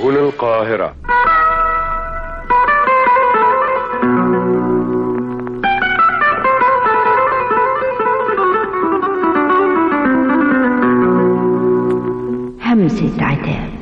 سبل القاهرة همسة عتاب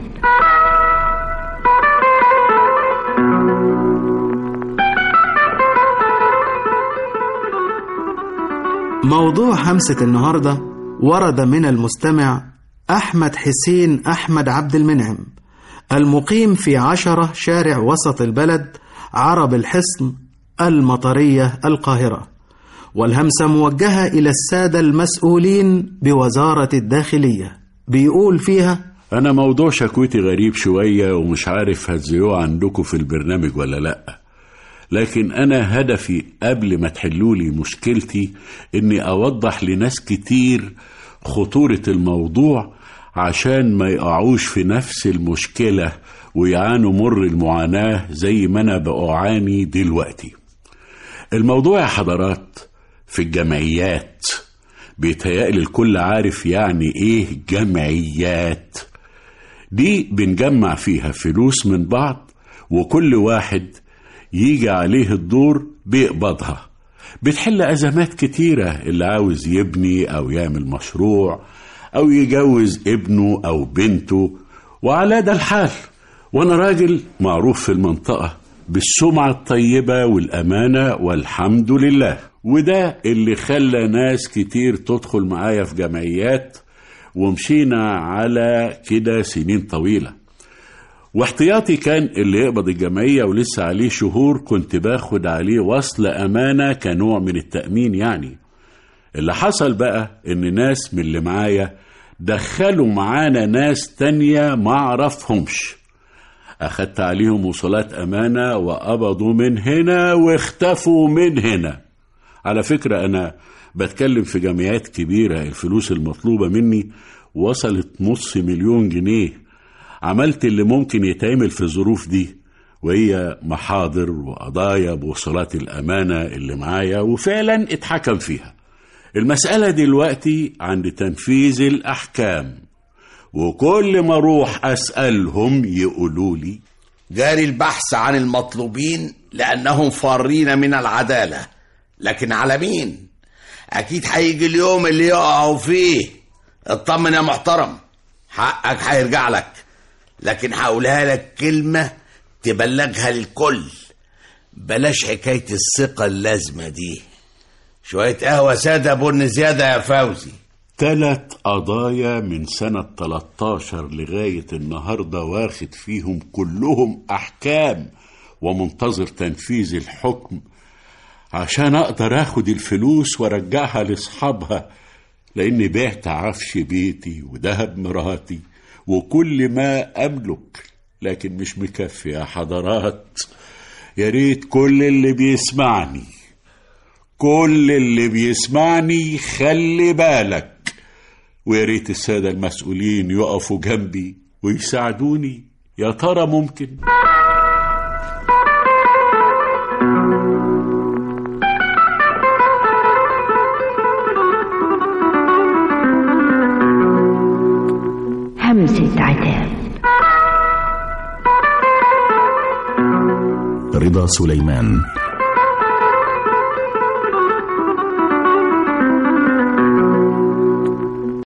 موضوع همسة النهاردة ورد من المستمع أحمد حسين أحمد عبد المنعم المقيم في عشرة شارع وسط البلد عرب الحصن المطرية القاهرة والهمسة موجهة إلى السادة المسؤولين بوزارة الداخلية بيقول فيها أنا موضوع شكوتي غريب شوية ومش عارف هتذيعوه عندكم في البرنامج ولا لأ لكن أنا هدفي قبل ما تحلولي مشكلتي إني أوضح لناس كتير خطورة الموضوع عشان ما يقعوش في نفس المشكلة ويعانوا مر المعاناة زي ما أنا بأعاني دلوقتي الموضوع يا حضرات في الجمعيات بيتهيألي الكل عارف يعني إيه جمعيات دي بنجمع فيها فلوس من بعض وكل واحد يجي عليه الدور بيقبضها بتحل أزمات كتيرة اللي عاوز يبني أو يعمل مشروع أو يجوز ابنه أو بنته وعلى ده الحال وأنا راجل معروف في المنطقة بالسمعة الطيبة والأمانة والحمد لله وده اللي خلى ناس كتير تدخل معايا في جمعيات ومشينا على كده سنين طويله واحتياطي كان اللي يقبض الجمعية ولسه عليه شهور كنت باخد عليه وصل أمانة كنوع من التأمين يعني اللي حصل بقى إن ناس من اللي معايا دخلوا معانا ناس تانية ما عرفهمش أخدت عليهم وصولات أمانة وقبضوا من هنا واختفوا من هنا على فكرة أنا بتكلم في جمعيات كبيرة الفلوس المطلوبة مني وصلت نص مليون جنيه عملت اللي ممكن يتعمل في الظروف دي وهي محاضر وقضايا بوصلات الأمانة اللي معايا وفعلا اتحكم فيها المسألة دلوقتي عند تنفيذ الأحكام وكل ما أروح أسألهم يقولوا لي جاري البحث عن المطلوبين لأنهم فارين من العدالة لكن على مين؟ أكيد هيجي اليوم اللي يقعوا فيه اطمن يا محترم حقك هيرجع لك لكن هقولها لك كلمة تبلغها للكل بلاش حكاية الثقة اللازمة دي شوية قهوة سادة بن زيادة يا فوزي تلات قضايا من سنة 13 لغاية النهاردة واخد فيهم كلهم أحكام ومنتظر تنفيذ الحكم عشان أقدر أخد الفلوس وأرجعها لأصحابها لأني بعت عفش بيتي وذهب مراتي وكل ما أملك لكن مش مكفي يا حضرات يا ريت كل اللي بيسمعني كل اللي بيسمعني خلي بالك ويا ريت السادة المسؤولين يقفوا جنبي ويساعدوني يا ترى ممكن همسة عتاب رضا سليمان